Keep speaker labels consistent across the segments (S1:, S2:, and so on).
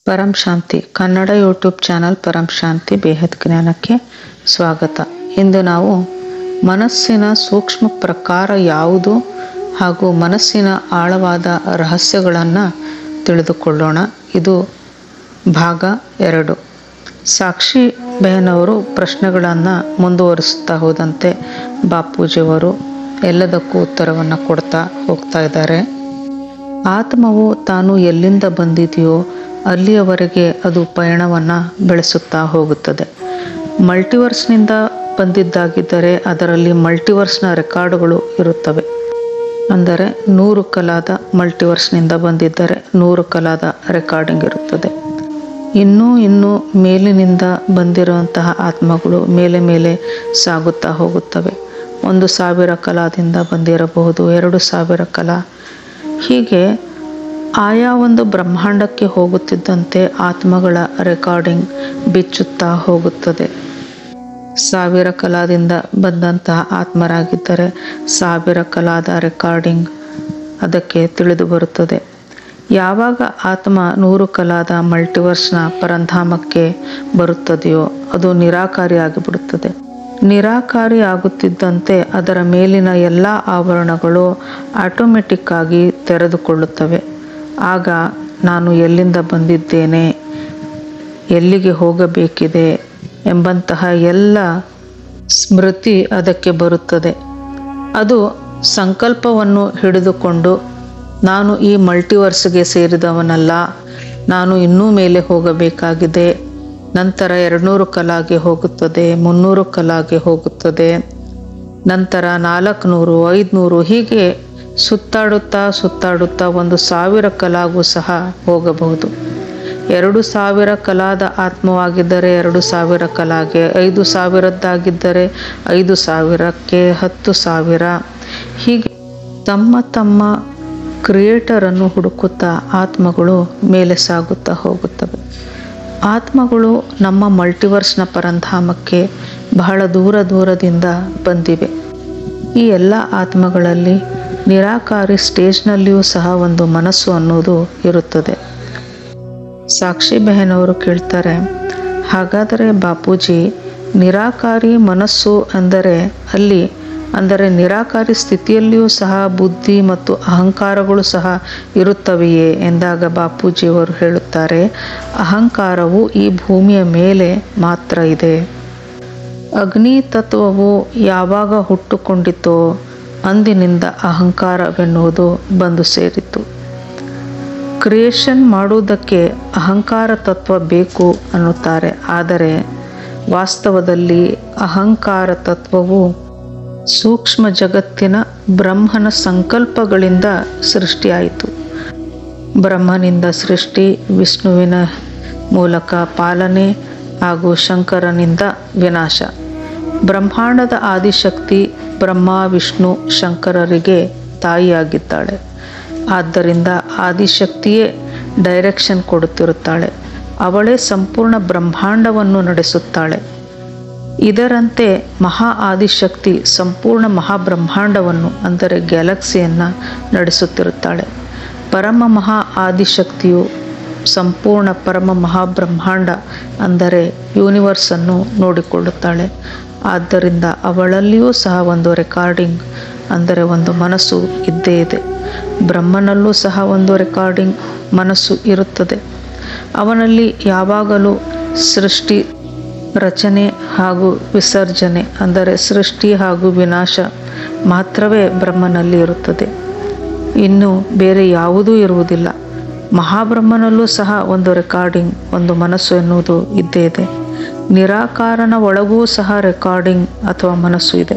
S1: ಪರಂ Shanti Kannada YouTube channel Param Shanti ಬೇಹದ್ ಜ್ಞಾನಕ್ಕೆ ಸ್ವಾಗತ ಇಂದು ನಾವು ಮನಸ್ಸಿನ ಸೂಕ್ಷ್ಮ ಪ್ರಕಾರ ಯಾವುದು ಹಾಗೂ ಮನಸ್ಸಿನ ಆಳವಾದ ರಹಸ್ಯಗಳನ್ನು ತಿಳಿದುಕೊಳ್ಳೋಣ ಇದು ಭಾಗ ಎರಡು ಸಾಕ್ಷಿ ಬೆಹನವರು ಪ್ರಶ್ನೆಗಳನ್ನು ಮುಂದುವರಿಸುತ್ತಾ ಹೋದಂತೆ ಬಾಪೂಜಿಯವರು ಎಲ್ಲದಕ್ಕೂ ಉತ್ತರವನ್ನು ಕೊಡ್ತಾ ಹೋಗ್ತಾ ಇದ್ದಾರೆ ಆತ್ಮವು ತಾನು ಎಲ್ಲಿಂದ ಬಂದಿದೆಯೋ ಅಲ್ಲಿಯವರೆಗೆ ಅದು ಪಯಣವನ್ನು ಬೆಳೆಸುತ್ತಾ ಹೋಗುತ್ತದೆ ಮಲ್ಟಿವರ್ಸ್ನಿಂದ ಬಂದಿದ್ದಾಗಿದ್ದರೆ ಅದರಲ್ಲಿ ಮಲ್ಟಿವರ್ಸ್ನ ರೆಕಾರ್ಡುಗಳು ಇರುತ್ತವೆ ಅಂದರೆ ನೂರು ಕಲಾದ ಮಲ್ಟಿವರ್ಸ್ನಿಂದ ಬಂದಿದ್ದರೆ ನೂರು ಕಲಾದ ರೆಕಾರ್ಡಿಂಗ್ ಇರುತ್ತದೆ ಇನ್ನೂ ಇನ್ನೂ ಮೇಲಿನಿಂದ ಬಂದಿರುವಂತಹ ಆತ್ಮಗಳು ಮೇಲೆ ಮೇಲೆ ಸಾಗುತ್ತಾ ಹೋಗುತ್ತವೆ ಒಂದು ಸಾವಿರ ಕಲಾದಿಂದ ಬಂದಿರಬಹುದು ಎರಡು ಸಾವಿರ ಕಲಾ ಹೀಗೆ ಆಯಾ ಒಂದು ಬ್ರಹ್ಮಾಂಡಕ್ಕೆ ಹೋಗುತ್ತಿದ್ದಂತೆ ಆತ್ಮಗಳ ರೆಕಾರ್ಡಿಂಗ್ ಬಿಚ್ಚುತ್ತಾ ಹೋಗುತ್ತದೆ ಸಾವಿರ ಕಲಾದಿಂದ ಬಂದಂತಹ ಆತ್ಮರಾಗಿದ್ದರೆ ಸಾವಿರ ಕಲಾದ ರೆಕಾರ್ಡಿಂಗ್ ಅದಕ್ಕೆ ತಿಳಿದು ಬರುತ್ತದೆ ಯಾವಾಗ ಆತ್ಮ ನೂರು ಕಲಾದ ಮಲ್ಟಿವರ್ಸ್ನ ಪರಂಧಾಮಕ್ಕೆ ಬರುತ್ತದೆಯೋ ಅದು ನಿರಾಕಾರಿಯಾಗಿ ಬಿಡುತ್ತದೆ ನಿರಾಕಾರಿ ಆಗುತ್ತಿದ್ದಂತೆ ಅದರ ಮೇಲಿನ ಎಲ್ಲ ಆವರಣಗಳು ಆಟೋಮೆಟಿಕ್ ಆಗಿ ತೆರೆದುಕೊಳ್ಳುತ್ತವೆ ಆಗ ನಾನು ಎಲ್ಲಿಂದ ಬಂದಿದ್ದೇನೆ ಎಲ್ಲಿಗೆ ಹೋಗಬೇಕಿದೆ ಎಂಬಂತಹ ಎಲ್ಲ ಸ್ಮೃತಿ ಅದಕ್ಕೆ ಬರುತ್ತದೆ ಅದು ಸಂಕಲ್ಪವನ್ನು ಹಿಡಿದುಕೊಂಡು ನಾನು ಈ ಮಲ್ಟಿವರ್ಸ್ಗೆ ಸೇರಿದವನಲ್ಲ ನಾನು ಇನ್ನೂ ಮೇಲೆ ಹೋಗಬೇಕಾಗಿದೆ ನಂತರ ಎರಡುನೂರು ಕಲಾಗೆ ಹೋಗುತ್ತದೆ ಮುನ್ನೂರು ಕಲಾಗೆ ಹೋಗುತ್ತದೆ ನಂತರ ನಾಲ್ಕುನೂರು ಐದುನೂರು ಹೀಗೆ ಸುತ್ತಾಡುತ್ತಾ ಸುತ್ತಾಡುತ್ತಾ ಒಂದು ಸಾವಿರ ಕಲಾಗೂ ಸಹ ಹೋಗಬಹುದು ಎರಡು ಸಾವಿರ ಕಲಾದ ಆತ್ಮವಾಗಿದ್ದರೆ ಎರಡು ಸಾವಿರ ಕಲಾಗೆ ಐದು ಸಾವಿರದ್ದಾಗಿದ್ದರೆ ಐದು ಸಾವಿರಕ್ಕೆ ಹತ್ತು ಸಾವಿರ ಹೀಗೆ ತಮ್ಮ ತಮ್ಮ ಕ್ರಿಯೇಟರನ್ನು ಹುಡುಕುತ್ತಾ ಆತ್ಮಗಳು ಮೇಲೆ ಸಾಗುತ್ತಾ ಹೋಗುತ್ತವೆ ಆತ್ಮಗಳು ನಮ್ಮ ಮಲ್ಟಿವರ್ಸ್ನ ಪರಂಧಾಮಕ್ಕೆ ಬಹಳ ದೂರ ದೂರದಿಂದ ಬಂದಿವೆ ಈ ಎಲ್ಲ ಆತ್ಮಗಳಲ್ಲಿ ನಿರಾಕಾರಿ ಸ್ಟೇಜ್ನಲ್ಲಿಯೂ ಸಹ ಒಂದು ಮನಸ್ಸು ಅನ್ನೋದು ಇರುತ್ತದೆ ಸಾಕ್ಷಿ ಬೆಹನವರು ಕೇಳ್ತಾರೆ ಹಾಗಾದರೆ ಬಾಪೂಜಿ ನಿರಾಕಾರಿ ಮನಸ್ಸು ಅಂದರೆ ಅಲ್ಲಿ ಅಂದರೆ ನಿರಾಕಾರಿ ಸ್ಥಿತಿಯಲ್ಲಿಯೂ ಸಹ ಬುದ್ಧಿ ಮತ್ತು ಅಹಂಕಾರಗಳು ಸಹ ಇರುತ್ತವೆಯೇ ಎಂದಾಗ ಬಾಪೂಜಿಯವರು ಹೇಳುತ್ತಾರೆ ಅಹಂಕಾರವು ಈ ಭೂಮಿಯ ಮೇಲೆ ಮಾತ್ರ ಇದೆ ಅಗ್ನಿ ತತ್ವವು ಯಾವಾಗ ಹುಟ್ಟುಕೊಂಡಿತೋ ಅಂದಿನಿಂದ ಅಹಂಕಾರವೆನ್ನುವುದು ಬಂದು ಸೇರಿತು ಕ್ರಿಯೇಷನ್ ಮಾಡುವುದಕ್ಕೆ ಅಹಂಕಾರ ತತ್ವ ಬೇಕು ಅನ್ನುತ್ತಾರೆ ಆದರೆ ವಾಸ್ತವದಲ್ಲಿ ಅಹಂಕಾರ ತತ್ವವು ಸೂಕ್ಷ್ಮ ಜಗತ್ತಿನ ಬ್ರಹ್ಮನ ಸಂಕಲ್ಪಗಳಿಂದ ಸೃಷ್ಟಿಯಾಯಿತು ಬ್ರಹ್ಮನಿಂದ ಸೃಷ್ಟಿ ವಿಷ್ಣುವಿನ ಮೂಲಕ ಪಾಲನೆ ಹಾಗೂ ಶಂಕರನಿಂದ ವಿನಾಶ ಬ್ರಹ್ಮಾಂಡದ ಆದಿಶಕ್ತಿ ಬ್ರಹ್ಮ ವಿಷ್ಣು ಶಂಕರರಿಗೆ ತಾಯಿಯಾಗಿದ್ದಾಳೆ ಆದ್ದರಿಂದ ಆದಿಶಕ್ತಿಯೇ ಡೈರೆಕ್ಷನ್ ಕೊಡುತ್ತಿರುತ್ತಾಳೆ ಅವಳೇ ಸಂಪೂರ್ಣ ಬ್ರಹ್ಮಾಂಡವನ್ನು ನಡೆಸುತ್ತಾಳೆ ಇದರಂತೆ ಮಹಾ ಆದಿಶಕ್ತಿ ಸಂಪೂರ್ಣ ಮಹಾಬ್ರಹ್ಮಾಂಡವನ್ನು ಅಂದರೆ ಗ್ಯಾಲಕ್ಸಿಯನ್ನು ನಡೆಸುತ್ತಿರುತ್ತಾಳೆ ಪರಮ ಮಹಾ ಆದಿಶಕ್ತಿಯು ಸಂಪೂರ್ಣ ಪರಮ ಮಹಾಬ್ರಹ್ಮಾಂಡ ಅಂದರೆ ಯೂನಿವರ್ಸನ್ನು ನೋಡಿಕೊಳ್ಳುತ್ತಾಳೆ ಆದ್ದರಿಂದ ಅವಳಲ್ಲಿಯೂ ಸಹ ಒಂದು ರೆಕಾರ್ಡಿಂಗ್ ಅಂದರೆ ಒಂದು ಮನಸ್ಸು ಇದ್ದೇ ಇದೆ ಬ್ರಹ್ಮನಲ್ಲೂ ಸಹ ಒಂದು ರೆಕಾರ್ಡಿಂಗ್ ಮನಸ್ಸು ಇರುತ್ತದೆ ಅವನಲ್ಲಿ ಯಾವಾಗಲೂ ಸೃಷ್ಟಿ ರಚನೆ ಹಾಗೂ ವಿಸರ್ಜನೆ ಅಂದರೆ ಸೃಷ್ಟಿ ಹಾಗೂ ವಿನಾಶ ಮಾತ್ರವೇ ಬ್ರಹ್ಮನಲ್ಲಿ ಇರುತ್ತದೆ ಇನ್ನು ಬೇರೆ ಯಾವುದೂ ಇರುವುದಿಲ್ಲ ಮಹಾಬ್ರಹ್ಮನಲ್ಲೂ ಸಹ ಒಂದು ರೆಕಾರ್ಡಿಂಗ್ ಒಂದು ಮನಸ್ಸು ಎನ್ನುವುದು ಇದ್ದೇ ಇದೆ ನಿರಾಕಾರನ ಒಳಗೂ ಸಹ ರೆಕಾರ್ಡಿಂಗ್ ಅಥವಾ ಮನಸ್ಸು ಇದೆ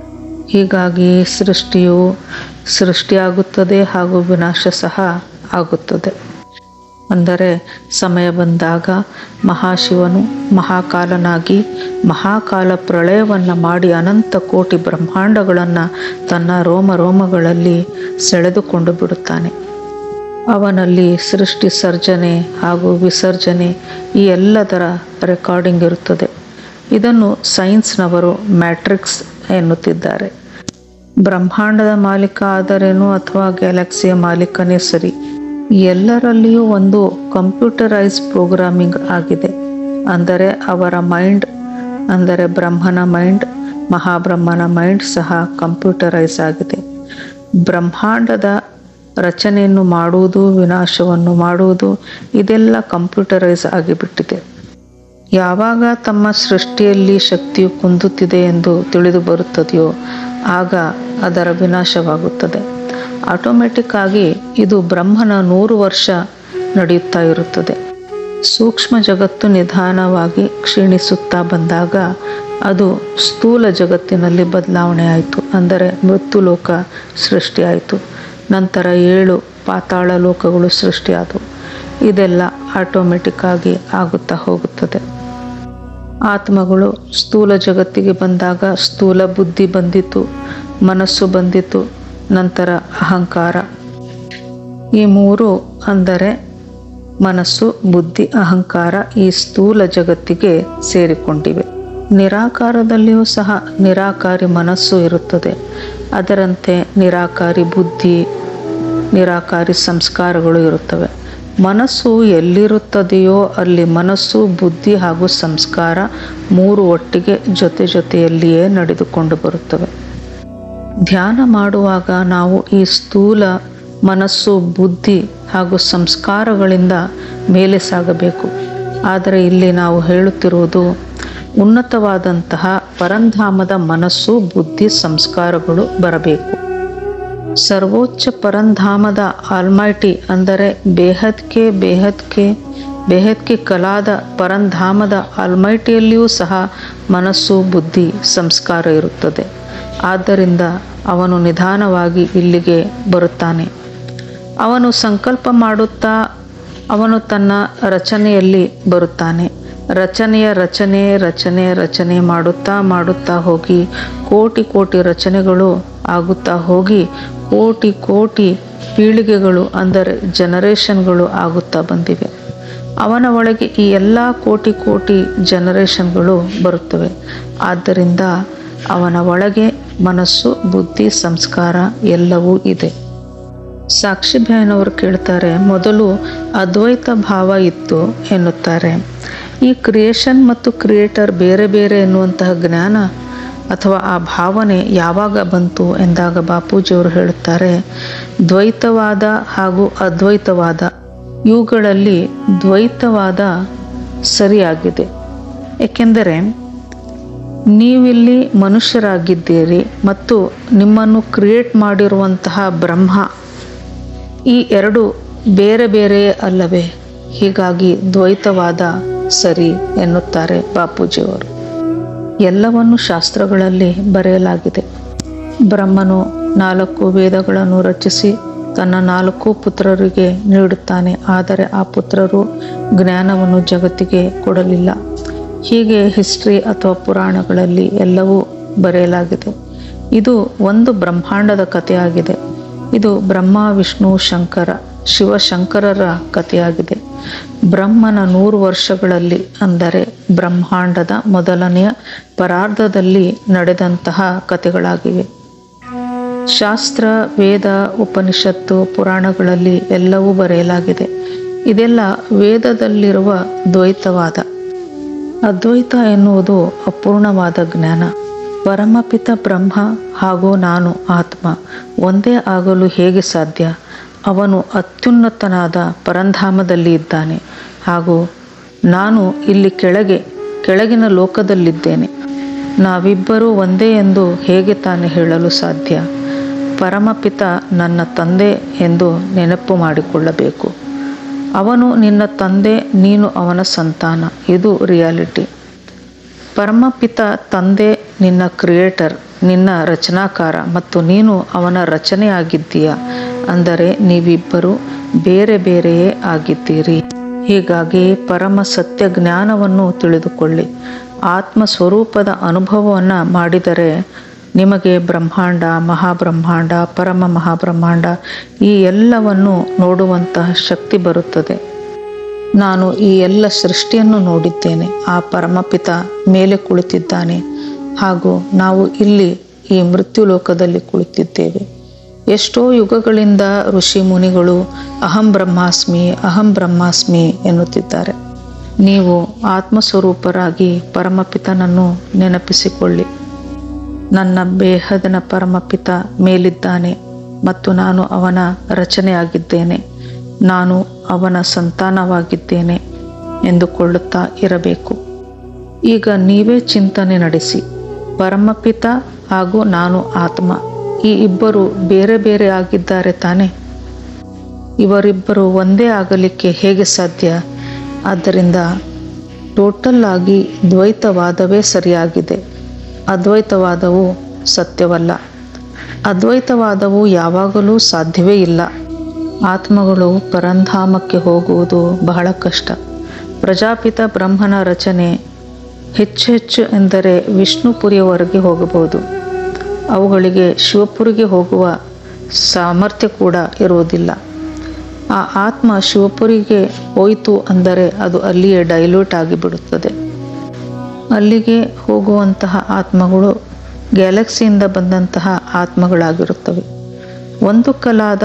S1: ಹೀಗಾಗಿ ಸೃಷ್ಟಿಯು ಸೃಷ್ಟಿಯಾಗುತ್ತದೆ ಹಾಗೂ ವಿನಾಶ ಸಹ ಆಗುತ್ತದೆ ಅಂದರೆ ಸಮಯ ಬಂದಾಗ ಮಹಾಶಿವನು ಮಹಾಕಾಲನಾಗಿ ಮಹಾಕಾಲ ಪ್ರಳಯವನ್ನು ಮಾಡಿ ಅನಂತ ಕೋಟಿ ಬ್ರಹ್ಮಾಂಡಗಳನ್ನು ತನ್ನ ರೋಮ ರೋಮಗಳಲ್ಲಿ ಸೆಳೆದುಕೊಂಡು ಬಿಡುತ್ತಾನೆ ಅವನಲ್ಲಿ ಸೃಷ್ಟಿ ಸರ್ಜನೆ ಹಾಗೂ ವಿಸರ್ಜನೆ ಈ ಎಲ್ಲದರ ರೆಕಾರ್ಡಿಂಗ್ ಇರುತ್ತದೆ ಇದನ್ನು ಸೈನ್ಸ್ನವರು ಮ್ಯಾಟ್ರಿಕ್ಸ್ ಎನ್ನುತ್ತಿದ್ದಾರೆ ಬ್ರಹ್ಮಾಂಡದ ಮಾಲೀಕ ಆದರೇನು ಅಥವಾ ಗ್ಯಾಲಕ್ಸಿಯ ಮಾಲೀಕನೇ ಸರಿ ಎಲ್ಲರಲ್ಲಿಯೂ ಒಂದು ಕಂಪ್ಯೂಟರೈಸ್ ಪ್ರೋಗ್ರಾಮಿಂಗ್ ಆಗಿದೆ ಅಂದರೆ ಅವರ ಮೈಂಡ್ ಅಂದರೆ ಬ್ರಹ್ಮನ ಮೈಂಡ್ ಮಹಾಬ್ರಹ್ಮನ ಮೈಂಡ್ ಸಹ ಕಂಪ್ಯೂಟರೈಸ್ ಆಗಿದೆ ಬ್ರಹ್ಮಾಂಡದ ರಚನೆಯನ್ನು ಮಾಡುವುದು ವಿನಾಶವನ್ನು ಮಾಡುವುದು ಇದೆಲ್ಲ ಕಂಪ್ಯೂಟರೈಸ್ ಆಗಿಬಿಟ್ಟಿದೆ ಯಾವಾಗ ತಮ್ಮ ಸೃಷ್ಟಿಯಲ್ಲಿ ಶಕ್ತಿಯು ಕುಂದುತ್ತಿದೆ ಎಂದು ತಿಳಿದು ಬರುತ್ತದೆಯೋ ಆಗ ಅದರ ವಿನಾಶವಾಗುತ್ತದೆ ಆಟೋಮೆಟಿಕ್ ಆಗಿ ಇದು ಬ್ರಹ್ಮನ ನೂರು ವರ್ಷ ನಡೆಯುತ್ತಾ ಇರುತ್ತದೆ ಸೂಕ್ಷ್ಮ ಜಗತ್ತು ನಿಧಾನವಾಗಿ ಕ್ಷೀಣಿಸುತ್ತಾ ಬಂದಾಗ ಅದು ಸ್ಥೂಲ ಜಗತ್ತಿನಲ್ಲಿ ಬದಲಾವಣೆ ಆಯಿತು ಅಂದರೆ ಮೃತ್ಯುಲೋಕ ಸೃಷ್ಟಿಯಾಯಿತು ನಂತರ ಏಳು ಪಾತಾಳ ಲೋಕಗಳು ಸೃಷ್ಟಿಯಾದವು ಇದೆಲ್ಲ ಆಟೋಮೆಟಿಕ್ ಆಗಿ ಆಗುತ್ತಾ ಹೋಗುತ್ತದೆ ಆತ್ಮಗಳು ಸ್ಥೂಲ ಜಗತ್ತಿಗೆ ಬಂದಾಗ ಸ್ಥೂಲ ಬುದ್ಧಿ ಬಂದಿತು ಮನಸ್ಸು ಬಂದಿತು ನಂತರ ಅಹಂಕಾರ ಈ ಮೂರು ಅಂದರೆ ಮನಸ್ಸು ಬುದ್ಧಿ ಅಹಂಕಾರ ಈ ಸ್ಥೂಲ ಜಗತ್ತಿಗೆ ಸೇರಿಕೊಂಡಿವೆ ನಿರಾಕಾರದಲ್ಲಿಯೂ ಸಹ ನಿರಾಕಾರಿ ಮನಸ್ಸು ಇರುತ್ತದೆ ಅದರಂತೆ ನಿರಾಕಾರಿ ಬುದ್ಧಿ ನಿರಾಕಾರಿ ಸಂಸ್ಕಾರಗಳು ಇರುತ್ತವೆ ಮನಸ್ಸು ಎಲ್ಲಿರುತ್ತದೆಯೋ ಅಲ್ಲಿ ಮನಸ್ಸು ಬುದ್ಧಿ ಹಾಗೂ ಸಂಸ್ಕಾರ ಮೂರು ಒಟ್ಟಿಗೆ ಜೊತೆ ಜೊತೆಯಲ್ಲಿಯೇ ನಡೆದುಕೊಂಡು ಬರುತ್ತವೆ ಧ್ಯಾನ ಮಾಡುವಾಗ ನಾವು ಈ ಸ್ಥೂಲ ಮನಸ್ಸು ಬುದ್ಧಿ ಹಾಗೂ ಸಂಸ್ಕಾರಗಳಿಂದ ಮೇಲೆ ಸಾಗಬೇಕು ಆದರೆ ಇಲ್ಲಿ ನಾವು ಹೇಳುತ್ತಿರುವುದು ಉನ್ನತವಾದಂತಹ ಪರಂಧಾಮದ ಮನಸ್ಸು ಬುದ್ಧಿ ಸಂಸ್ಕಾರಗಳು ಬರಬೇಕು ಸರ್ವೋಚ್ಚ ಪರಂಧಾಮದ ಆಲ್ಮೈಟಿ ಅಂದರೆ ಬೇಹದ್ಕೆ ಬೇಹದ್ಕೆ ಬೇಹದ್ಕೆ ಕಲಾದ ಪರಂಧಾಮದ ಆಲ್ಮೈಟಿಯಲ್ಲಿಯೂ ಸಹ ಮನಸ್ಸು ಬುದ್ಧಿ ಸಂಸ್ಕಾರ ಇರುತ್ತದೆ ಆದ್ದರಿಂದ ಅವನು ನಿಧಾನವಾಗಿ ಇಲ್ಲಿಗೆ ಬರುತ್ತಾನೆ ಅವನು ಸಂಕಲ್ಪ ಮಾಡುತ್ತಾ ಅವನು ತನ್ನ ರಚನೆಯಲ್ಲಿ ಬರುತ್ತಾನೆ ರಚನೆಯ ರಚನೆ ರಚನೆ ರಚನೆ ಮಾಡುತ್ತಾ ಮಾಡುತ್ತಾ ಹೋಗಿ ಕೋಟಿ ಕೋಟಿ ರಚನೆಗಳು ಆಗುತ್ತಾ ಹೋಗಿ ಕೋಟಿ ಕೋಟಿ ಪೀಳಿಗೆಗಳು ಅಂದರೆ ಜನರೇಷನ್ಗಳು ಆಗುತ್ತಾ ಬಂದಿವೆ ಅವನ ಒಳಗೆ ಈ ಎಲ್ಲ ಕೋಟಿ ಕೋಟಿ ಜನರೇಷನ್ಗಳು ಬರುತ್ತವೆ ಆದ್ದರಿಂದ ಅವನ ಒಳಗೆ ಮನಸ್ಸು ಬುದ್ಧಿ ಸಂಸ್ಕಾರ ಎಲ್ಲವೂ ಇದೆ ಸಾಕ್ಷಿ ಭಯನವರು ಕೇಳ್ತಾರೆ ಮೊದಲು ಅದ್ವೈತ ಭಾವ ಇತ್ತು ಎನ್ನುತ್ತಾರೆ ಈ ಕ್ರಿಯೇಷನ್ ಮತ್ತು ಕ್ರಿಯೇಟರ್ ಬೇರೆ ಬೇರೆ ಎನ್ನುವಂತಹ ಜ್ಞಾನ ಅಥವಾ ಆ ಭಾವನೆ ಯಾವಾಗ ಬಂತು ಎಂದಾಗ ಬಾಪೂಜಿಯವರು ಹೇಳುತ್ತಾರೆ ದ್ವೈತವಾದ ಹಾಗೂ ಅದ್ವೈತವಾದ ಇವುಗಳಲ್ಲಿ ದ್ವೈತವಾದ ಸರಿಯಾಗಿದೆ ಏಕೆಂದರೆ ನೀವಿಲ್ಲಿ ಮನುಷ್ಯರಾಗಿದ್ದೀರಿ ಮತ್ತು ನಿಮ್ಮನ್ನು ಕ್ರಿಯೇಟ್ ಮಾಡಿರುವಂತಹ ಬ್ರಹ್ಮ ಈ ಎರಡು ಬೇರೆ ಬೇರೆ ಅಲ್ಲವೇ ಹೀಗಾಗಿ ದ್ವೈತವಾದ ಸರಿ ಎನ್ನುತ್ತಾರೆ ಬಾಪೂಜಿಯವರು ಎಲ್ಲವನ್ನು ಶಾಸ್ತ್ರಗಳಲ್ಲಿ ಬರೆಯಲಾಗಿದೆ ಬ್ರಹ್ಮನು ನಾಲ್ಕು ವೇದಗಳನ್ನು ರಚಿಸಿ ತನ್ನ ನಾಲ್ಕು ಪುತ್ರರಿಗೆ ನೀಡುತ್ತಾನೆ ಆದರೆ ಆ ಪುತ್ರರು ಜ್ಞಾನವನ್ನು ಜಗತ್ತಿಗೆ ಕೊಡಲಿಲ್ಲ ಹೀಗೆ ಹಿಸ್ಟ್ರಿ ಅಥವಾ ಪುರಾಣಗಳಲ್ಲಿ ಎಲ್ಲವೂ ಬರೆಯಲಾಗಿದೆ ಇದು ಒಂದು ಬ್ರಹ್ಮಾಂಡದ ಕಥೆಯಾಗಿದೆ ಇದು ಬ್ರಹ್ಮ ವಿಷ್ಣು ಶಂಕರ ಶಿವಶಂಕರರ ಕಥೆಯಾಗಿದೆ ಬ್ರಹ್ಮನ ನೂರು ವರ್ಷಗಳಲ್ಲಿ ಅಂದರೆ ಬ್ರಹ್ಮಾಂಡದ ಮೊದಲನೆಯ ಪರಾರ್ಧದಲ್ಲಿ ನಡೆದಂತಹ ಕಥೆಗಳಾಗಿವೆ ಶಾಸ್ತ್ರ ವೇದ ಉಪನಿಷತ್ತು ಪುರಾಣಗಳಲ್ಲಿ ಎಲ್ಲವೂ ಬರೆಯಲಾಗಿದೆ ಇದೆಲ್ಲ ವೇದದಲ್ಲಿರುವ ದ್ವೈತವಾದ ಅದ್ವೈತ ಎನ್ನುವುದು ಅಪೂರ್ಣವಾದ ಜ್ಞಾನ ಪರಮಪಿತ ಬ್ರಹ್ಮ ಹಾಗೂ ನಾನು ಆತ್ಮ ಒಂದೇ ಆಗಲು ಹೇಗೆ ಸಾಧ್ಯ ಅವನು ಅತ್ಯುನ್ನತನಾದ ಪರಂಧಾಮದಲ್ಲಿ ಇದ್ದಾನೆ ಹಾಗೂ ನಾನು ಇಲ್ಲಿ ಕೆಳಗೆ ಕೆಳಗಿನ ಲೋಕದಲ್ಲಿದ್ದೇನೆ ನಾವಿಬ್ಬರೂ ಒಂದೇ ಎಂದು ಹೇಗೆ ತಾನೇ ಹೇಳಲು ಸಾಧ್ಯ ಪರಮಪಿತ ನನ್ನ ತಂದೆ ಎಂದು ನೆನಪು ಮಾಡಿಕೊಳ್ಳಬೇಕು ಅವನು ನಿನ್ನ ತಂದೆ ನೀನು ಅವನ ಸಂತಾನ ಇದು ರಿಯಾಲಿಟಿ ಪರಮಪಿತ ತಂದೆ ನಿನ್ನ ಕ್ರಿಯೇಟರ್ ನಿನ್ನ ರಚನಾಕಾರ ಮತ್ತು ನೀನು ಅವನ ರಚನೆಯಾಗಿದ್ದೀಯ ಅಂದರೆ ನೀವಿಬ್ಬರು ಬೇರೆ ಬೇರೆಯೇ ಆಗಿದ್ದೀರಿ ಹೀಗಾಗಿ ಪರಮ ಸತ್ಯ ಜ್ಞಾನವನ್ನು ತಿಳಿದುಕೊಳ್ಳಿ ಆತ್ಮ ಸ್ವರೂಪದ ಅನುಭವವನ್ನು ಮಾಡಿದರೆ ನಿಮಗೆ ಬ್ರಹ್ಮಾಂಡ ಮಹಾಬ್ರಹ್ಮಾಂಡ ಪರಮ ಮಹಾಬ್ರಹ್ಮಾಂಡ ಈ ಎಲ್ಲವನ್ನು ನೋಡುವಂತಹ ಶಕ್ತಿ ಬರುತ್ತದೆ ನಾನು ಈ ಎಲ್ಲ ಸೃಷ್ಟಿಯನ್ನು ನೋಡಿದ್ದೇನೆ ಆ ಪರಮಪಿತ ಮೇಲೆ ಕುಳಿತಿದ್ದಾನೆ ಹಾಗೂ ನಾವು ಇಲ್ಲಿ ಈ ಮೃತ್ಯು ಲೋಕದಲ್ಲಿ ಕುಳಿತಿದ್ದೇವೆ ಎಷ್ಟೋ ಯುಗಗಳಿಂದ ಋಷಿ ಮುನಿಗಳು ಅಹಂ ಬ್ರಹ್ಮಾಸ್ಮಿ ಅಹಂ ಬ್ರಹ್ಮಾಸ್ಮಿ ಎನ್ನುತ್ತಿದ್ದಾರೆ ನೀವು ಆತ್ಮಸ್ವರೂಪರಾಗಿ ಪರಮಪಿತನನ್ನು ನೆನಪಿಸಿಕೊಳ್ಳಿ ನನ್ನ ಬೇಹದನ ಪರಮಪಿತ ಮೇಲಿದ್ದಾನೆ ಮತ್ತು ನಾನು ಅವನ ರಚನೆಯಾಗಿದ್ದೇನೆ ನಾನು ಅವನ ಸಂತಾನವಾಗಿದ್ದೇನೆ ಎಂದುಕೊಳ್ಳುತ್ತಾ ಇರಬೇಕು ಈಗ ನೀವೇ ಚಿಂತನೆ ನಡೆಸಿ ಪರಮಪಿತ ಹಾಗೂ ನಾನು ಆತ್ಮ ಈ ಇಬ್ಬರು ಬೇರೆ ಬೇರೆ ಆಗಿದ್ದಾರೆ ತಾನೆ ಇವರಿಬ್ಬರು ಒಂದೇ ಆಗಲಿಕ್ಕೆ ಹೇಗೆ ಸಾಧ್ಯ ಆದ್ದರಿಂದ ಟೋಟಲ್ ಆಗಿ ದ್ವೈತವಾದವೇ ಸರಿಯಾಗಿದೆ ಅದ್ವೈತವಾದವು ಸತ್ಯವಲ್ಲ ಅದ್ವೈತವಾದವು ಯಾವಾಗಲೂ ಸಾಧ್ಯವೇ ಇಲ್ಲ ಆತ್ಮಗಳು ಪರಂಧಾಮಕ್ಕೆ ಹೋಗುವುದು ಬಹಳ ಕಷ್ಟ ಪ್ರಜಾಪಿತ ಬ್ರಹ್ಮನ ರಚನೆ ಹೆಚ್ಚು ಹೆಚ್ಚು ಎಂದರೆ ವಿಷ್ಣುಪುರಿಯವರೆಗೆ ಹೋಗಬಹುದು ಅವುಗಳಿಗೆ ಶಿವಪುರಿಗೆ ಹೋಗುವ ಸಾಮರ್ಥ್ಯ ಕೂಡ ಇರುವುದಿಲ್ಲ ಆ ಆತ್ಮ ಶಿವಪುರಿಗೆ ಹೋಯಿತು ಅಂದರೆ ಅದು ಅಲ್ಲಿಯೇ ಡೈಲ್ಯೂಟ್ ಆಗಿಬಿಡುತ್ತದೆ ಅಲ್ಲಿಗೆ ಹೋಗುವಂತಹ ಆತ್ಮಗಳು ಗ್ಯಾಲಕ್ಸಿಯಿಂದ ಬಂದಂತಹ ಆತ್ಮಗಳಾಗಿರುತ್ತವೆ ಒಂದು ಕಲಾದ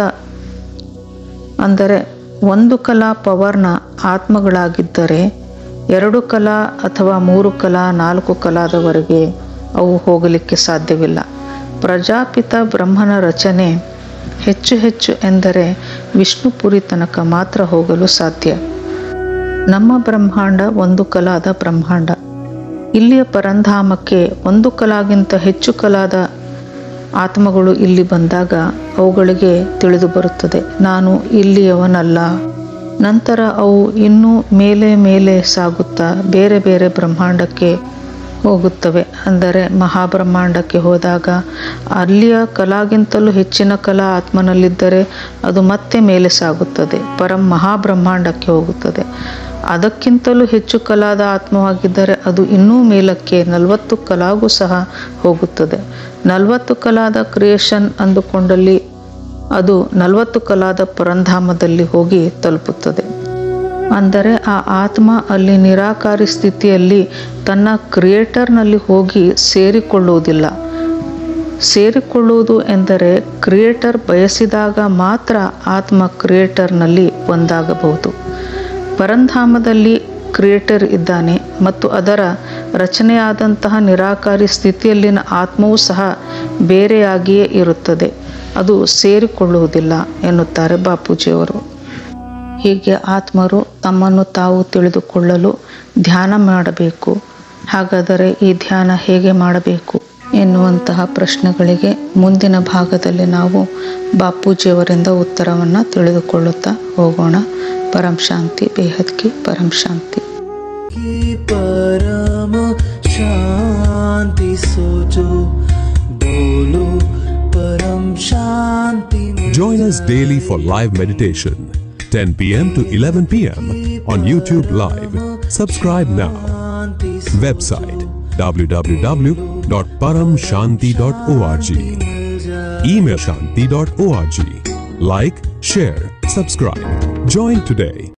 S1: ಅಂದರೆ ಒಂದು ಕಲಾ ಪವರ್ನ ಆತ್ಮಗಳಾಗಿದ್ದರೆ ಎರಡು ಕಲಾ ಅಥವಾ ಮೂರು ಕಲಾ ನಾಲ್ಕು ಕಲಾದವರೆಗೆ ಅವು ಹೋಗಲಿಕ್ಕೆ ಸಾಧ್ಯವಿಲ್ಲ ಪ್ರಜಾಪಿತ ಬ್ರಹ್ಮನ ರಚನೆ ಹೆಚ್ಚು ಹೆಚ್ಚು ಎಂದರೆ ವಿಷ್ಣುಪುರಿ ತನಕ ಮಾತ್ರ ಹೋಗಲು ಸಾಧ್ಯ ನಮ್ಮ ಬ್ರಹ್ಮಾಂಡ ಒಂದು ಕಲಾದ ಬ್ರಹ್ಮಾಂಡ ಇಲ್ಲಿಯ ಪರಂಧಾಮಕ್ಕೆ ಒಂದು ಕಲಾಗಿಂತ ಹೆಚ್ಚು ಕಲಾದ ಆತ್ಮಗಳು ಇಲ್ಲಿ ಬಂದಾಗ ಅವುಗಳಿಗೆ ತಿಳಿದು ಬರುತ್ತದೆ ನಾನು ಇಲ್ಲಿಯವನಲ್ಲ ನಂತರ ಅವು ಇನ್ನೂ ಮೇಲೆ ಮೇಲೆ ಸಾಗುತ್ತಾ ಬೇರೆ ಬೇರೆ ಬ್ರಹ್ಮಾಂಡಕ್ಕೆ ಹೋಗುತ್ತವೆ ಅಂದರೆ ಮಹಾಬ್ರಹ್ಮಾಂಡಕ್ಕೆ ಹೋದಾಗ ಅಲ್ಲಿಯ ಕಲಾಗಿಂತಲೂ ಹೆಚ್ಚಿನ ಕಲಾ ಆತ್ಮನಲ್ಲಿದ್ದರೆ ಅದು ಮತ್ತೆ ಮೇಲೆ ಸಾಗುತ್ತದೆ ಪರಂ ಮಹಾಬ್ರಹ್ಮಾಂಡಕ್ಕೆ ಹೋಗುತ್ತದೆ ಅದಕ್ಕಿಂತಲೂ ಹೆಚ್ಚು ಕಲಾದ ಆತ್ಮವಾಗಿದ್ದರೆ ಅದು ಇನ್ನೂ ಮೇಲಕ್ಕೆ ನಲವತ್ತು ಕಲಾಗೂ ಸಹ ಹೋಗುತ್ತದೆ ನಲವತ್ತು ಕಲಾದ ಕ್ರಿಯೇಷನ್ ಅಂದುಕೊಂಡಲ್ಲಿ ಅದು ನಲವತ್ತು ಕಲಾದ ಪರಂಧಾಮದಲ್ಲಿ ಹೋಗಿ ತಲುಪುತ್ತದೆ ಅಂದರೆ ಆ ಆತ್ಮ ಅಲ್ಲಿ ನಿರಾಕಾರಿ ಸ್ಥಿತಿಯಲ್ಲಿ ತನ್ನ ಕ್ರಿಯೇಟರ್ನಲ್ಲಿ ಹೋಗಿ ಸೇರಿಕೊಳ್ಳುವುದಿಲ್ಲ ಸೇರಿಕೊಳ್ಳುವುದು ಎಂದರೆ ಕ್ರಿಯೇಟರ್ ಬಯಸಿದಾಗ ಮಾತ್ರ ಆತ್ಮ ಕ್ರಿಯೇಟರ್ನಲ್ಲಿ ಒಂದಾಗಬಹುದು ಪರಂಧಾಮದಲ್ಲಿ ಕ್ರಿಯೇಟರ್ ಇದ್ದಾನೆ ಮತ್ತು ಅದರ ರಚನೆಯಾದಂತಹ ನಿರಾಕಾರಿ ಸ್ಥಿತಿಯಲ್ಲಿನ ಆತ್ಮವೂ ಸಹ ಬೇರೆಯಾಗಿಯೇ ಇರುತ್ತದೆ ಅದು ಸೇರಿಕೊಳ್ಳುವುದಿಲ್ಲ ಎನ್ನುತ್ತಾರೆ ಬಾಪೂಜಿಯವರು ಹೀಗೆ ಆತ್ಮರು ತಮ್ಮನ್ನು ತಾವು ತಿಳಿದುಕೊಳ್ಳಲು ಧ್ಯಾನ ಮಾಡಬೇಕು ಹಾಗಾದರೆ ಈ ಧ್ಯಾನ ಹೇಗೆ ಮಾಡಬೇಕು ಎನ್ನುವಂತಹ ಪ್ರಶ್ನೆಗಳಿಗೆ ಮುಂದಿನ ಭಾಗದಲ್ಲಿ ನಾವು ಬಾಪೂಜಿಯವರಿಂದ ಉತ್ತರವನ್ನು ತಿಳಿದುಕೊಳ್ಳುತ್ತಾ ಹೋಗೋಣ ಪರಂ ಶಾಂತಿ ಬೇಹದ್ ಕಿ ಪರಂ ಶಾಂತಿ
S2: की परम शांति सोचो बोलो परम शांति में
S3: Join us daily for live meditation, 10 p.m. to 11 p.m. on YouTube Live. Subscribe now.
S2: Shanti
S3: Website www.paramshanti.org. Email shanti.org. Like, share, subscribe. Join today.